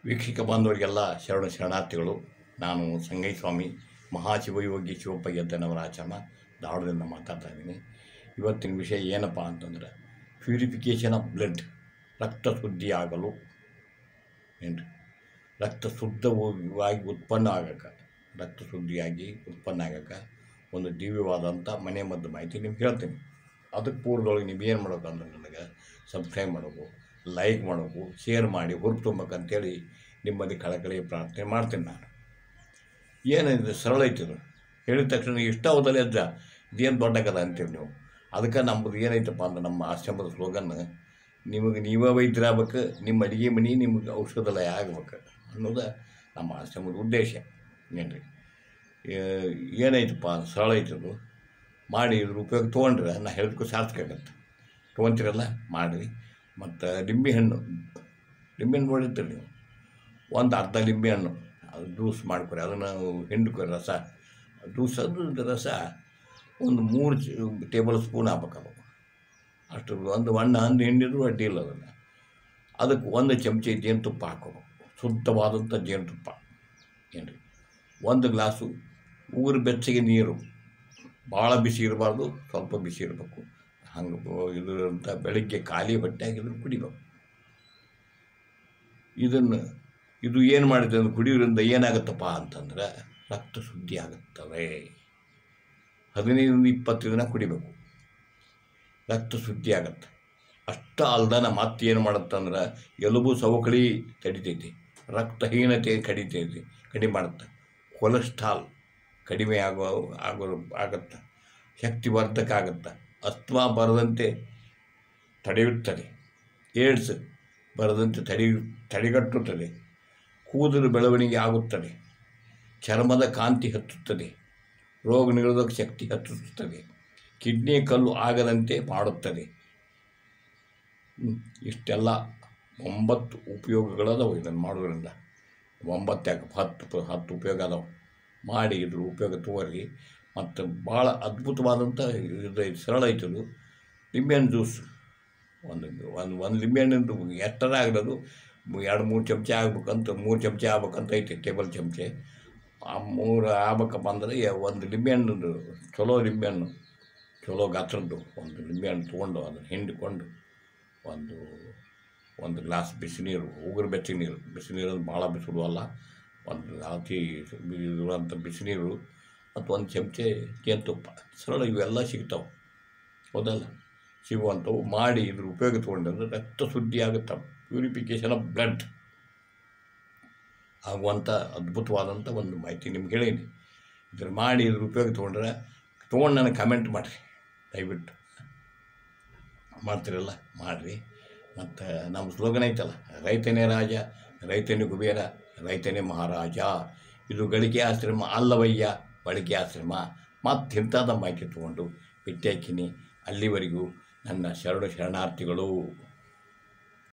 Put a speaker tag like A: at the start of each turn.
A: ವೀಕ್ಷಕ ಬಾಂಧವರಿಗೆಲ್ಲ ಶರಣ ಶರಣಾರ್ಥಿಗಳು ನಾನು ಸಂಗೈ ಸ್ವಾಮಿ ಮಹಾಶಿವಯೋಗಿ ಶಿವಪ್ಪ ಗೆದ್ದನವರ ಆಚರಣ ಧಾರವಾಡದಿಂದ ಮಾತಾಡ್ತಾ ಇದ್ದೀನಿ ಇವತ್ತಿನ ವಿಷಯ ಏನಪ್ಪ ಅಂತಂದ್ರೆ ಪ್ಯೂರಿಫಿಕೇಷನ್ ಆಫ್ ಬ್ಲಡ್ ರಕ್ತ ಶುದ್ಧಿ ಆಗಲು ಏನು ರಕ್ತ ಶುದ್ಧವಾಗಿ ಉತ್ಪನ್ನ ಆಗಕ್ಕೆ ರಕ್ತ ಶುದ್ಧಿಯಾಗಿ ಉತ್ಪನ್ನ ಆಗಕ್ಕೆ ಒಂದು ದಿವ್ಯವಾದಂಥ ಮನೆ ಮದ್ದು ಮಾಹಿತಿ ನಿಮ್ಗೆ ಹೇಳ್ತೀನಿ ಅದಕ್ಕೆ ಪೂರ್ವದೊಳಗೆ ನೀವು ಏನು ಮಾಡ್ಬೇಕು ಅಂದ್ರೆ ನನಗೆ ಸಬ್ಸ್ಕ್ರೈಬ್ ಮಾಡಬೇಕು ಲೈಕ್ ಮಾಡಬೇಕು ಶೇರ್ ಮಾಡಿ ಹುರುಪು ತುಂಬಬೇಕಂತೇಳಿ ನಿಮ್ಮಲ್ಲಿ ಕಳಕಳಿ ಪ್ರಾರ್ಥನೆ ಮಾಡ್ತೀನಿ ನಾನು ಏನಿದೆ ಸರಳ ಐತಿದು ಹೇಳಿದ ತಕ್ಷಣ ಇಷ್ಟ ಹೋದಲ್ಲಿ ಅಜ್ಜ ಇದೇನು ದೊಡ್ಡ ಕದ ಅಂತೀರಿ ನೀವು ಅದಕ್ಕೆ ನಮ್ಮದು ಏನೈತಪ್ಪ ಅಂದ್ರೆ ನಮ್ಮ ಆಶ್ರಮದ ಸ್ಲೋಗನ್ ನಿಮಗೆ ನೀವೇ ವೈದ್ಯರಾಗಬೇಕು ನಿಮ್ಮ ಅಡುಗೆ ಮನೆ ನಿಮಗೆ ಔಷಧಾಲಯ ಆಗ್ಬೇಕು ಅನ್ನೋದು ನಮ್ಮ ಆಶ್ರಮದ ಉದ್ದೇಶ ಏನು ರೀ ಏನೈತಪ್ಪ ಸರಳ ಐತದು ಮಾಡಿ ಇದ್ರ ಉಪಯೋಗ ತೊಗೊಂಡ್ರೆ ನಾ ಹೇಳಿದ್ಕೂ ಸಾರ್ಥಕ ಆಗತ್ತೆ ತೊಗೊಂತೀರಲ್ಲ ಮಾಡಿರಿ ಮತ್ತು ಲಿಂಬೆ ಹಣ್ಣು ಲಿಂಬೆ ಹಣ್ಣು ನೋಡಿರ್ತೀರಿ ನೀವು ಒಂದು ಅರ್ಧ ಲಿಂಬೆ ಹಣ್ಣು ಅದು ಜ್ಯೂಸ್ ಮಾಡ್ಕೊರಿ ಅದನ್ನು ಹಿಂಡ್ಕೊರಿ ರಸ ಜ್ಯೂಸ್ ಅದು ರಸ ಒಂದು ಮೂರು ಟೇಬಲ್ ಸ್ಪೂನ್ ಹಾಕ್ಬೇಕದು ಅಷ್ಟು ಒಂದು ಹಣ್ಣು ಹಣ್ಣು ಹಿಂಡಿದ್ರು ಅಡ್ಡಿ ಇಲ್ಲ ಅದನ್ನು ಅದಕ್ಕೆ ಒಂದು ಚಮಚ ಜೇನುತುಪ್ಪ ಹಾಕೋಬೇಕು ಶುದ್ಧವಾದಂಥ ಜೇನುತುಪ್ಪ ಏನು ರೀ ಒಂದು ಗ್ಲಾಸು ಉಗುರು ಬೆಚ್ಚಗೆ ನೀರು ಭಾಳ ಬಿಸಿ ಇರಬಾರ್ದು ಸ್ವಲ್ಪ ಬಿಸಿ ಇರಬೇಕು ಹಂಗೆ ಇದು ಅಂತ ಬೆಳಗ್ಗೆ ಖಾಲಿ ಹೊಟ್ಟೆಯಾಗಿ ಇದನ್ನು ಕುಡಿಬೇಕು ಇದನ್ನು ಇದು ಏನು ಮಾಡಿದೆ ಅಂದ್ರೆ ಕುಡಿಯೋದ್ರಿಂದ ಏನಾಗುತ್ತಪ್ಪ ಅಂತಂದ್ರೆ ರಕ್ತ ಶುದ್ಧಿ ಆಗುತ್ತವೆ ಹದಿನೈದರಿಂದ ಇಪ್ಪತ್ತು ದಿನ ಕುಡಿಬೇಕು ರಕ್ತ ಶುದ್ಧಿ ಆಗುತ್ತೆ ಅಷ್ಟ ಅಲ್ದನ ಮತ್ತೇನು ಮಾಡುತ್ತಂದ್ರೆ ಎಲುಬು ಸವಕಳಿ ತಡಿತೈತಿ ರಕ್ತಹೀನತೆ ಕಡಿತೈತಿ ಕಡಿಮೆ ಮಾಡುತ್ತೆ ಕೊಲೆಸ್ಟ್ರಾಲ್ ಕಡಿಮೆ ಆಗೋ ಆಗೋ ಆಗುತ್ತೆ ಶಕ್ತಿವರ್ಧಕ ಆಗುತ್ತೆ ಅಸ್ತ್ಮಾ ಬರದಂತೆ ತಡೆಯುತ್ತದೆ ಏಡ್ಸ್ ಬರದಂತೆ ತಡೆ ತಡೆಗಟ್ಟುತ್ತದೆ ಕೂದಲು ಬೆಳವಣಿಗೆ ಆಗುತ್ತದೆ ಚರ್ಮದ ಕಾಂತಿ ಹತ್ತುತ್ತದೆ ರೋಗ ನಿರೋಧಕ ಶಕ್ತಿ ಹೆಚ್ಚಿಸುತ್ತದೆ ಕಿಡ್ನಿ ಕಲ್ಲು ಆಗದಂತೆ ಮಾಡುತ್ತದೆ ಹ್ಮ್. ಇಷ್ಟೆಲ್ಲ ಒಂಬತ್ತು ಉಪಯೋಗಗಳದಾವು ಇದನ್ನು ಮಾಡೋದ್ರಿಂದ ಒಂಬತ್ತು ಯಾಕೆ ಹತ್ತು ಪ- ಹತ್ತು ಉಪಯೋಗ ಅದಾವೆ ಮಾಡಿ ಇದ್ರ ಉಪಯೋಗ ತಗೋರಿ ಮತ್ತು ಭಾಳ ಅದ್ಭುತವಾದಂಥ ಇದು ಐತೆ, ಸರಳ ಐತದು ಲಿಂಬೆಹಣ್ಣು ಜ್ಯೂಸ್ ಒಂದು ಒಂದು ಒಂದು ಲಿಂಬೆಹಣ್ಣಿಂದು ಎಷ್ಟರ ಆಗಲದು ಎರಡು ಮೂರು ಚಮಚ ಆಗ್ಬೇಕಂತ ಮೂರು ಚಮಚ ಆಗ್ಬೇಕಂತ ಐತಿ ಟೇಬಲ್ ಚಮಚೆ ಆ ಮೂರು ಆಗ್ಬೇಕಪ್ಪ ಅಂದರೆ ಒಂದು ಲಿಂಬೆಹಣ್ಣು ಚಲೋ ಲಿಂಬೆಹಣ್ಣು ಚಲೋ ಗಾತ್ರದ್ದು ಒಂದು ಲಿಂಬೆಹಣ್ಣು ತೊಗೊಂಡು ಅದನ್ನು ಹಿಂಡಿಕೊಂಡು ಒಂದು ಒಂದು ಗ್ಲಾಸ್ ಬಿಸಿನೀರು ಉಗುರು ಬೆಚ್ಚಗೆ ನೀರು ಬಿಸಿನೀರು ಭಾಳ ಬಿಸಿಲು ಅಲ್ಲ ಒಂದು ಅತಿ ಇರುವಂಥ ಬಿಸಿನೀರು ಮತ್ತು ಒಂದು ಚಮಚೆ ಜೇನುತುಪ್ಪ ಸರಳ ಇವೆಲ್ಲ ಸಿಗ್ತಾವೆ ಹೌದಲ್ಲ ಸಿಗುವಂಥವು ಮಾಡಿ ಇದ್ರ ಉಪಯೋಗ ತೊಗೊಂಡ್ರೆ ರಕ್ತ ಶುದ್ಧಿ ಆಗುತ್ತೆ ಪ್ಯೂರಿಫಿಕೇಷನ್ ಆಫ್ ಬ್ಲಡ್ ಆಗುವಂಥ ಅದ್ಭುತವಾದಂಥ ಒಂದು ಮಾಹಿತಿ ನಿಮ್ಗೆ ಹೇಳೀನಿ ಇದ್ರ ಮಾಡಿ ಇದ್ರ ಉಪಯೋಗ ತೊಗೊಂಡ್ರೆ ತೊಗೊಂಡು ನನಗೆ ಕಮೆಂಟ್ ಮಾಡಿರಿ ದಯವಿಟ್ಟು ಮಾಡ್ತೀರಲ್ಲ ಮಾಡಿರಿ ಮತ್ತು ನಮ್ಮ ಸ್ಲೋಗನ್ ಐತಲ್ಲ ರೈತನೇ ರಾಜ ರೈತನೇ ಕುಬೇರ ರೈತನೇ ಮಹಾರಾಜ ಇದು ಗಳಿಕೆ ಆಶ್ರಮ ಅಲ್ಲವಯ್ಯ ಬಳಕೆ ಆಶ್ರಮ ಮತ್ತು ಇಂಥದ್ದು ಮಾಹಿತಿ ತೊಗೊಂಡು ಬಿಟ್ಟಾಕಿನಿ ಅಲ್ಲಿವರೆಗೂ ನನ್ನ ಶರಣ ಶರಣಾರ್ಥಿಗಳು